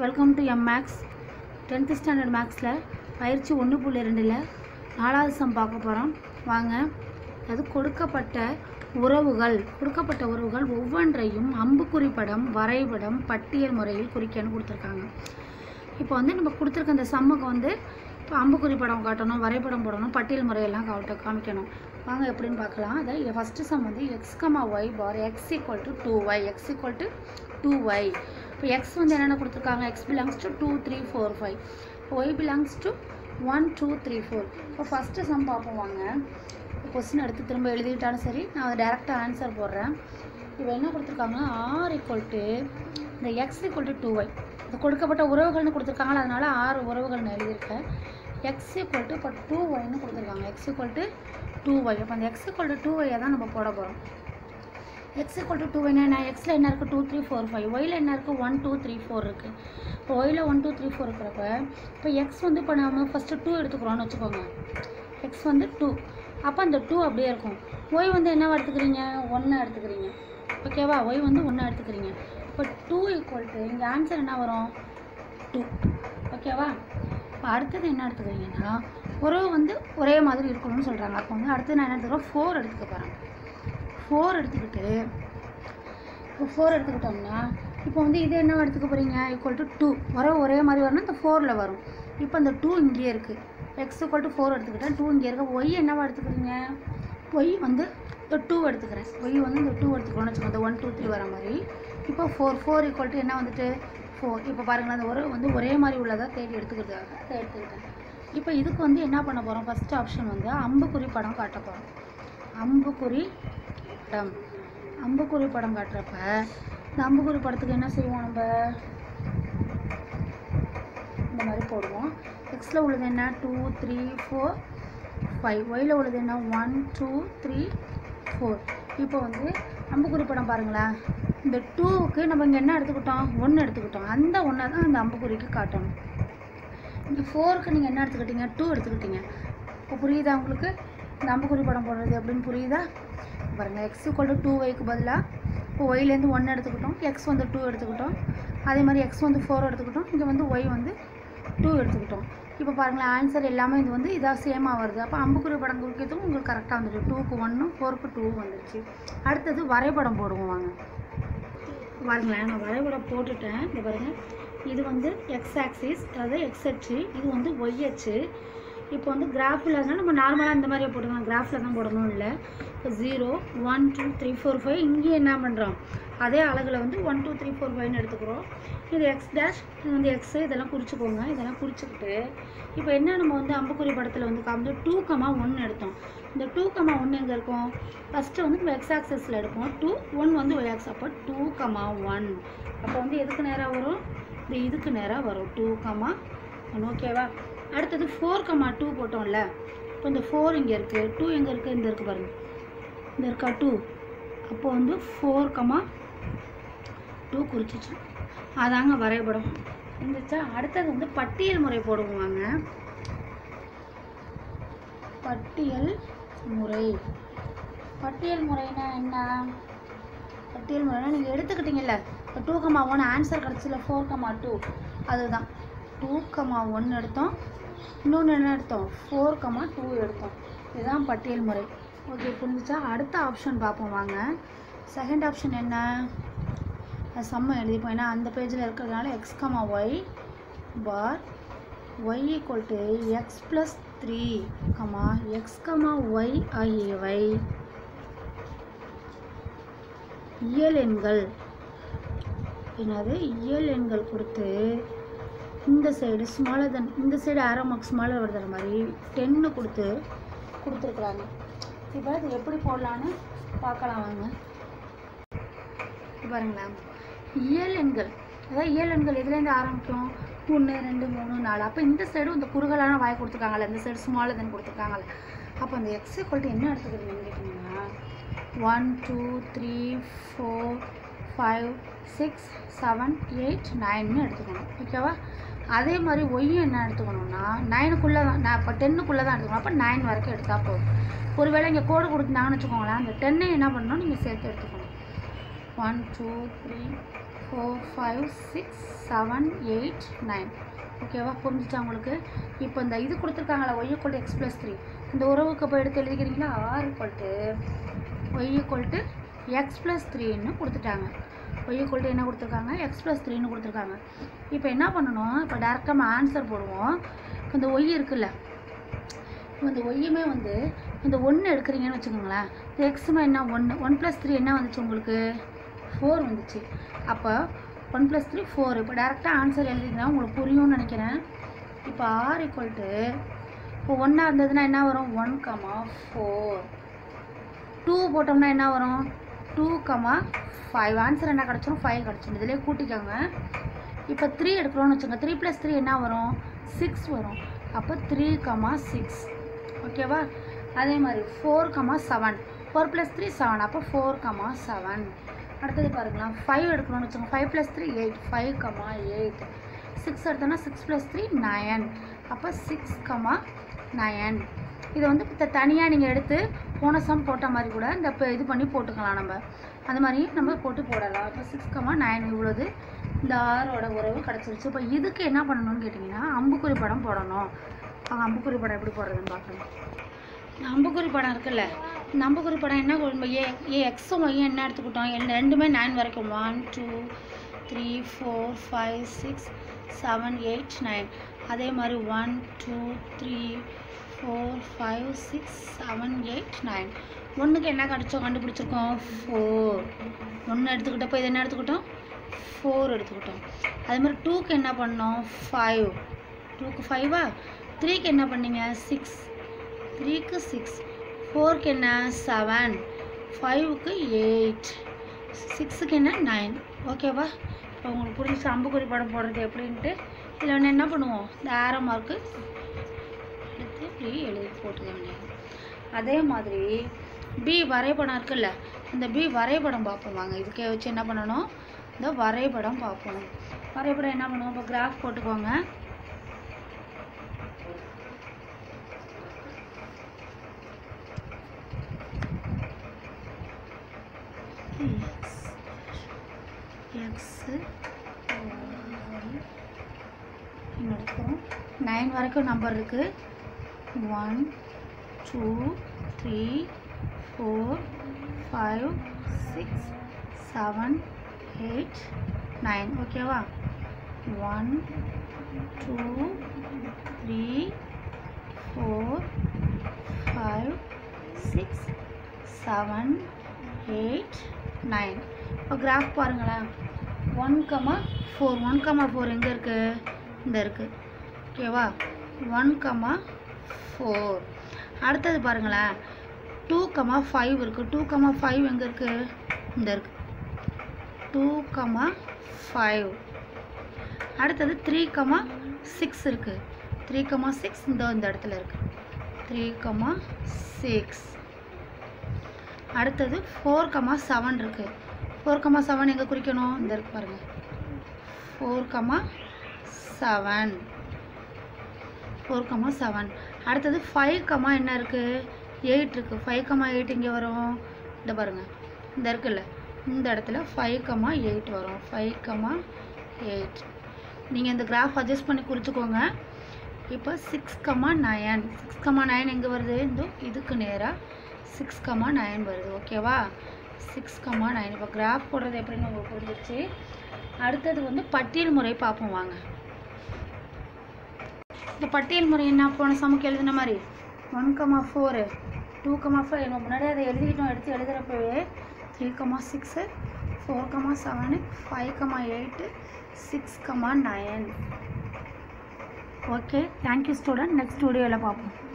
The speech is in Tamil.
வெல்கம் டு எம் மேக்ஸ் டென்த்து ஸ்டாண்டர்ட் மேக்ஸில் பயிற்சி ஒன்று புள்ளி ரெண்டில் நாலாவது சம் பார்க்க போகிறோம் வாங்க அது கொடுக்கப்பட்ட உறவுகள் கொடுக்கப்பட்ட உறவுகள் ஒவ்வொன்றையும் அம்புக்குறி படம் வரைபடம் பட்டியல் முறையில் குறிக்கன்னு கொடுத்துருக்காங்க இப்போ வந்து நம்ம கொடுத்துருக்க அந்த சம்முக்கு வந்து இப்போ அம்புக்குறி படம் காட்டணும் வரைபடம் போடணும் பட்டியல் முறையெல்லாம் காட்ட காமிக்கணும் வாங்க எப்படின்னு பார்க்கலாம் அதை ஃபஸ்ட்டு சம் வந்து X comma Y bar X equal to two Y X equal to two Y இப்போ எக்ஸ் வந்து என்னென்ன கொடுத்துருக்காங்க X belongs to two three four five Y belongs to one two three four இப்போ ஃபஸ்ட்டு சம் பார்ப்போம் வாங்க கொஸ்டின் எடுத்து திரும்ப எழுதிட்டாலும் சரி நான் அதை டேரெக்டாக ஆன்சர் போடுறேன் இப்போ என்ன கொடுத்துருக்காங்கன்னா ஆர் ஈக்குவல் டு இந்த X equal to two Y இது கொடுக்கப்பட்ட உறவுகள்னு கொடுத்துருக்காங்களா அதனால் ஆறு உறவுகள் நான் எழுதியிருக்கேன் எக்ஸ் ஈக்குவல் டு இப்போ டூ ஒய்னு கொடுத்துருக்காங்க X equal to two Y அப்போ அந்த எக்ஸ் ஈக்குவல் டு டூ ஒய்யை தான் நம்ம போட போகிறோம் எக்ஸ் ஈக்குவல் டு டூ என்ன எக்ஸில் என்ன இருக்குது டூ த்ரீ ஃபோர் ஃபைவ் ஒயில் என்ன இருக்குது ஒன் டூ த்ரீ ஃபோர் இருக்குது இப்போ ஒயில் ஒன் டூ த்ரீ ஃபோர் இருக்கிறப்ப இப்போ எக்ஸ் வந்து இப்போ நம்ம ஃபஸ்ட்டு டூ எடுத்துக்கிறோம்னு வச்சுக்கோங்க எக்ஸ் வந்து டூ அப்போ அந்த டூ அப்படியே இருக்கும் ஒய் வந்து என்னவா எடுத்துக்கிறீங்க ஒன்று எடுத்துக்கிறீங்க ஓகேவா ஒய் வந்து ஒன்று எடுத்துக்கிறீங்க இப்போ டூ ஈக்குவல் டு இங்கே ஆன்சர் என்ன வரும் டூ ஓகேவா இப்போ அடுத்தது என்ன எடுத்துக்கிறீங்கன்னா உறவு வந்து ஒரே மாதிரி இருக்கணும்னு சொல்கிறாங்க அப்போ வந்து அடுத்தது நான் என்ன எடுத்துக்கிறோம் ஃபோர் எடுத்துக்க போகிறேன் ஃபோர் எடுத்துக்கிட்டு இப்போ ஃபோர் எடுத்துக்கிட்டோம்னா இப்போ வந்து இது என்ன எடுத்துக்க போகிறீங்க ஈக்குவல் டு டூ உறவு ஒரே மாதிரி வரணும் இந்த ஃபோரில் வரும் இப்போ அந்த டூ இங்கேயே இருக்குது எக்ஸ் ஈக்குவல் டு ஃபோர் எடுத்துக்கிட்டேன் டூ இங்கே இருக்க ஒய் என்னவா எடுத்துக்கிறீங்க ஒய் வந்து இந்த டூ எடுத்துக்கிறேன் ஒய் வந்து இந்த டூ எடுத்துக்கணும்னு வச்சுக்கோங்க இந்த ஒன் டூ த்ரீ வர மாதிரி இப்போ ஃபோர் ஃபோர் ஈக்குவல் டு என்ன வந்துட்டு ஃபோர் இப்போ பாருங்களேன் அந்த ஒரு வந்து ஒரே மாதிரி உள்ளதாக தேடி எடுத்துக்கிறதுக்காக அதை எடுத்துக்கிட்டேன் இப்போ இதுக்கு வந்து என்ன பண்ண போகிறோம் ஃபஸ்ட் ஆப்ஷன் வந்து அம்புக்குறி படம் காட்ட போகிறோம் அம்புக்குறி படம் அம்புக்குறி படம் காட்டுறப்ப இந்த அம்புக்குறி படத்துக்கு என்ன செய்வோம் நம்ம இந்த மாதிரி போடுவோம் எக்ஸில் உள்ளது என்ன டூ த்ரீ ஃபோர் ஃபைவ் ஒயில் உள்ளது என்ன ஒன் டூ த்ரீ ஃபோர் இப்போ வந்து அம்புக்குறி படம் பாருங்களேன் இந்த டூவுக்கு நம்ம இங்கே என்ன எடுத்துக்கிட்டோம் ஒன்று எடுத்துக்கிட்டோம் அந்த ஒன்றை தான் அந்த அம்புக்குறிக்கு காட்டணும் இங்கே ஃபோருக்கு நீங்கள் என்ன எடுத்துக்கிட்டீங்க டூ எடுத்துக்கிட்டீங்க இப்போ புரியுதா உங்களுக்கு இந்த அம்புக்குறி படம் போடுறது எப்படின்னு புரியுதா பாருங்கள் எக்ஸ் ஈக்குவல் டு டூ ஒய்க்கு பதிலாக இப்போ ஒய்லேருந்து ஒன்று எடுத்துக்கிட்டோம் எக்ஸ் வந்து டூ எடுத்துக்கிட்டோம் அதே மாதிரி எக்ஸ் வந்து ஃபோர் எடுத்துக்கிட்டோம் இங்கே வந்து ஒய் வந்து டூ எடுத்துக்கிட்டோம் இப்போ பாருங்களேன் ஆன்சர் எல்லாமே இது வந்து இதாக சேமாக வருது அப்போ அம்புக்குறி படம் குறிக்கிறதுக்கும் உங்களுக்கு கரெக்டாக வந்துடுது டூக்கு ஒன்று ஃபோருக்கு டூ வந்துடுச்சு அடுத்தது வரைபடம் போடுவோம் வாங்க பாருங்களேன் நான் வரைபடம் போட்டுட்டேன் இந்த பாருங்கள் இது வந்து எக்ஸ் ஆக்சிஸ் அதாவது எக்ஸ் அச்சு இது வந்து ஒய் அச்சு இப்போ வந்து கிராஃபில் இருந்தால் நம்ம நார்மலாக இந்த மாதிரியே போட்டுக்கலாம் கிராஃபில் தான் போடணும் இல்லை இப்போ zero one two three four five இங்கே என்ன பண்ணுறோம் அதே அழகில் வந்து ஒன் டூ த்ரீ ஃபோர் ஃபைவ்னு எடுத்துக்கிறோம் இது எக்ஸ் டேஷ் இது வந்து எக்ஸு இதெல்லாம் குறிச்சிக்கோங்க இதெல்லாம் குறிச்சிக்கிட்டு இப்போ என்ன நம்ம வந்து அம்புக்குறி படத்தில் வந்து காமிச்சு டூ கமா ஒன்று எடுத்தோம் இந்த டூ கமா ஒன்று எங்கே இருக்கும் ஃபஸ்ட்டு வந்து நம்ம எக்ஸ் ஆக்சஸில் எடுப்போம் டூ ஒன் வந்து ஒய் ஆக்ஸ் அப்போ டூ கமா ஒன் அப்போ வந்து எதுக்கு நேராக வரும் இந்த இதுக்கு நேராக வரும் டூ கமா ஒன் ஓகேவா அடுத்தது ஃபோர் கமா டூ போட்டோம்ல இப்போ இந்த ஃபோர் இங்கே இருக்குது டூ எங்கே இருக்குது இந்த இருக்குது பாருங்கள் இந்த இருக்கா டூ அப்போ வந்து ஃபோர் கமா டூ குறிச்சிச்சு அதாங்க வரைபடம் இருந்துச்சா அடுத்தது வந்து பட்டியல் முறை போடுவாங்க பட்டியல் முறை பட்டியல் முறைனா என்ன பட்டியல் முறைனா நீங்கள் எடுத்துக்கிட்டீங்கல்ல இப்போ டூ கமா ஒன் ஆன்சர் கிடச்சில ஃபோர் கமா டூ அதுதான் டூ கமா ஒன் எடுத்தோம் இன்னொன்று என்ன எடுத்தோம் ஃபோர் கமா டூ எடுத்தோம் இதுதான் பட்டியல் முறை ஓகே புரிஞ்சுச்சா அடுத்த ஆப்ஷன் பார்ப்போம் வாங்க செகண்ட் ஆப்ஷன் என்ன அது செம்ம எழுதிப்போம் ஏன்னா அந்த பேஜில் இருக்கிறதுனால X comma Y bar Y equal to X plus three comma X comma Y ஆகியவை இயல் எண்கள் என்னது இயல் எண்கள் கொடுத்து இந்த சைடு ஸ்மாலர் தென் இந்த சைடு ஆரோ மார்க் ஸ்மாலர் வருதுற மாதிரி டென்னு கொடுத்து கொடுத்துருக்குறாங்க இப்போ இது எப்படி போடலான்னு பார்க்கலாம் வாங்க பாருங்களேன் இயல் எண்கள் அதாவது இயல் எண்கள் எதுலேருந்து ஆரம்பிக்கும் ஒன்று ரெண்டு மூணு நாலு அப்போ இந்த சைடும் இந்த குறுகலான வாய் கொடுத்துருக்காங்கல்ல இந்த சைடு ஸ்மாலர் தென் கொடுத்துருக்காங்கல்ல அப்போ அந்த எக்ஸ் ஈக்குவல்ட்டு என்ன எடுத்துக்கிறீங்கன்னு கேட்டிங்கன்னா one two three four five six seven eight நைன்னு எடுத்துக்கணும் ஓகேவா அதே மாதிரி ஒய்யும் என்ன எடுத்துக்கணும்னா நைனுக்குள்ளே தான் நான் இப்போ டென்னுக்குள்ளே தான் எடுத்துக்கணும் அப்போ நைன் வரைக்கும் எடுத்தால் போதும் ஒருவேளை இங்கே கோடு கொடுத்துட்டாங்கன்னு வச்சுக்கோங்களேன் அந்த டென்னை என்ன பண்ணணும் நீங்கள் சேர்த்து எடுத்துக்கணும் one two three four five six seven eight nine ஓகேவா புரிஞ்சுச்சா உங்களுக்கு இப்போ இந்த இது கொடுத்துருக்காங்களா Y equal X plus three இந்த உறவுக்கு போய் எடுத்து எழுதிக்கிறீங்களா R equal to Y equal to X plus த்ரீன்னு கொடுத்துட்டாங்க ஒய் ஈக்குவல் டு என்ன கொடுத்துருக்காங்க எக்ஸ் ப்ளஸ் த்ரீன்னு கொடுத்துருக்காங்க இப்போ என்ன பண்ணணும் இப்போ டேரெக்டாக நம்ம ஆன்சர் போடுவோம் இப்போ இந்த ஒய் இருக்குல்ல இப்போ இந்த ஒய்யுமே வந்து இந்த ஒன்று எடுக்கிறீங்கன்னு வச்சுக்கோங்களேன் இந்த எக்ஸுமே என்ன ஒன்று ஒன் ப்ளஸ் த்ரீ என்ன வந்துச்சு உங்களுக்கு ஃபோர் வந்துச்சு அப்போ ஒன் ப்ளஸ் த்ரீ ஃபோர் இப்போ டேரெக்டாக ஆன்சர் எழுதிங்கன்னா உங்களுக்கு புரியும்னு நினைக்கிறேன் இப்போ ஆர் ஈக்குவல் டு இப்போ ஒன்றா இருந்ததுன்னா என்ன வரும் ஒன் கமா ஃபோர் டூ போட்டோம்னா என்ன வரும் டூ கமா ஃபைவ் ஆன்சர் என்ன கிடச்சிரும் ஃபைவ் கிடச்சிரும் இதிலே கூட்டிக்கோங்க இப்போ த்ரீ எடுக்கிறோம்னு வச்சுக்கோங்க த்ரீ ப்ளஸ் த்ரீ என்ன வரும் சிக்ஸ் வரும் அப்போ த்ரீ கமா சிக்ஸ் ஓகேவா அதே மாதிரி four comma seven four plus three seven அப்போ ஃபோர் கமா செவன் அடுத்தது பாருங்களேன் ஃபைவ் எடுக்கணும்னு வச்சுக்கோங்க five plus three eight five comma eight six எடுத்தோன்னா சிக்ஸ் ப்ளஸ் த்ரீ நயன் அப்போ சிக்ஸ் கமா நயன் இதை வந்து இப்போ தனியாக நீங்கள் எடுத்து போன சம் போட்ட மாதிரி கூட இந்த இப்போ இது பண்ணி போட்டுக்கலாம் நம்ம அந்த மாதிரி நம்ம போட்டு போடலாம் இப்போ சிக்ஸ் கமா நைன் இவ்வளோது இந்த ஆரோட உறவு கிடச்சிருச்சு இப்போ இதுக்கு என்ன பண்ணணும்னு கேட்டிங்கன்னா அம்புக்குறி படம் போடணும் அவங்க அம்புக்குறி படம் எப்படி போடுறதுன்னு பார்க்கணும் இந்த அம்புக்குறி படம் இருக்குல்ல இந்த அம்புக்குறி படம் என்ன கொண்டு ஏ ஏ எக்ஸும் ஒய்யும் என்ன எடுத்துக்கிட்டோம் எல் ரெண்டுமே நைன் வரைக்கும் one two three four five six seven eight nine அதே மாதிரி one two three four five six seven eight nine ஒன்றுக்கு என்ன கிடச்சோம் கண்டுபிடிச்சிருக்கோம் ஃபோர் ஒன்று எடுத்துக்கிட்டப்போ இது என்ன எடுத்துக்கிட்டோம் ஃபோர் எடுத்துக்கிட்டோம் அதே மாதிரி டூக்கு என்ன பண்ணோம் ஃபைவ் டூக்கு ஃபைவா த்ரீக்கு என்ன பண்ணீங்க சிக்ஸ் த்ரீக்கு சிக்ஸ் ஃபோருக்கு என்ன செவன் ஃபைவுக்கு எயிட் சிக்ஸுக்கு என்ன நைன் ஓகேவா இப்போ உங்களுக்கு புரிஞ்சு அம்புக்குறி படம் போடுறது எப்படின்ட்டு இதில் வந்து என்ன பண்ணுவோம் இந்த ஆரோ மார்க்கு எடுத்து இப்படி எழுதி போட்டுக்க வேண்டியது அதே மாதிரி பி வரைபடம் இருக்குல்ல இந்த பி வரைபடம் பார்ப்போம் வாங்க இதுக்கே வச்சு என்ன பண்ணணும் இந்த வரைபடம் பார்ப்போம் வரைபடம் என்ன பண்ணுவோம் இப்போ கிராஃப் போட்டுக்கோங்க எக்ஸ் எக்ஸு எடுக்கிறோம் நைன் வரைக்கும் நம்பர் இருக்குது one two three four five six seven eight nine ஓகேவா one two three four five six seven eight nine இப்போ கிராஃப் பாருங்களேன் one comma four one comma four எங்கே இருக்குது இந்த இருக்குது ஓகேவா ஒன் கமா ஃபோர் அடுத்தது பாருங்களேன் டூ கமா ஃபைவ் இருக்குது டூ கமா ஃபைவ் எங்கே இருக்குது இந்த இருக்குது டூ கமா ஃபைவ் அடுத்தது த்ரீ கமா சிக்ஸ் இருக்குது த்ரீ கமா சிக்ஸ் இந்த இந்த இடத்துல இருக்குது த்ரீ கமா சிக்ஸ் அடுத்தது ஃபோர் கமா செவன் இருக்குது ஃபோர் கமா செவன் எங்கே குறிக்கணும் இந்த இருக்கு பாருங்கள் four comma seven four comma seven அடுத்தது ஃபைவ் கமா என்ன இருக்குது எயிட் இருக்குது ஃபைவ் கமா எயிட் இங்கே வரும் இந்த பாருங்கள் இந்த இருக்குல்ல இந்த இடத்துல ஃபைவ் கமா எயிட் வரும் ஃபைவ் கமா எயிட் நீங்கள் இந்த கிராஃப் அட்ஜஸ்ட் பண்ணி குறிச்சிக்கோங்க இப்போ six comma nine six comma nine எங்கே வருது இந்த இதுக்கு நேராக சிக்ஸ் கமா நைன் வருது ஓகேவா சிக்ஸ் கமா நைன் இப்போ கிராஃப் போடுறது எப்படின்னு உங்களுக்கு புரிஞ்சிருச்சு அடுத்தது வந்து பட்டியல் முறை பார்ப்போம் வாங்க இந்த பட்டியல் முறை என்ன போன சமக்கு எழுதின மாதிரி one comma four two comma five நம்ம முன்னாடி அதை எழுதிக்கிட்டோம் எடுத்து எழுதுகிறப்பவே three comma six four comma seven five comma eight six comma nine okay thank you student next வீடியோவில் பார்ப்போம்